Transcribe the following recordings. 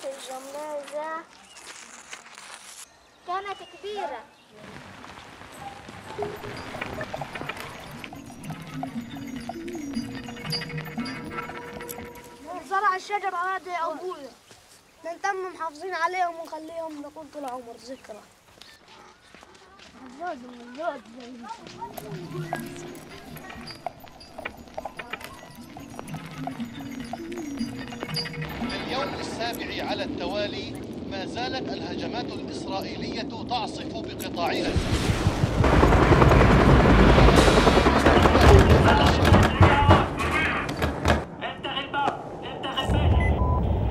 الجمازة كانت كبيرة زرع الشجر هذا يا ابويا ننتم محافظين عليهم ونخليهم نقول طول عمر ذكرى في اليوم السابع على التوالي ما زالت الهجمات الإسرائيلية تعصف بقطاع غزة افتح الباب افتح الباب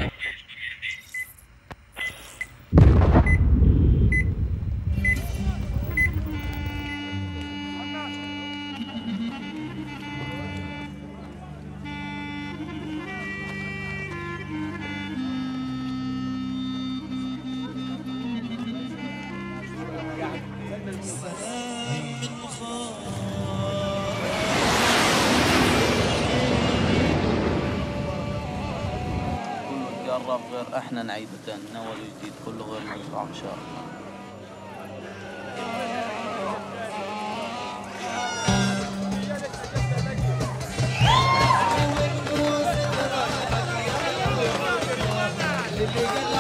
كله تقرب غير احنا نعيد تاني من اول وجديد كله غير مزرعة ان شاء الله اللي قال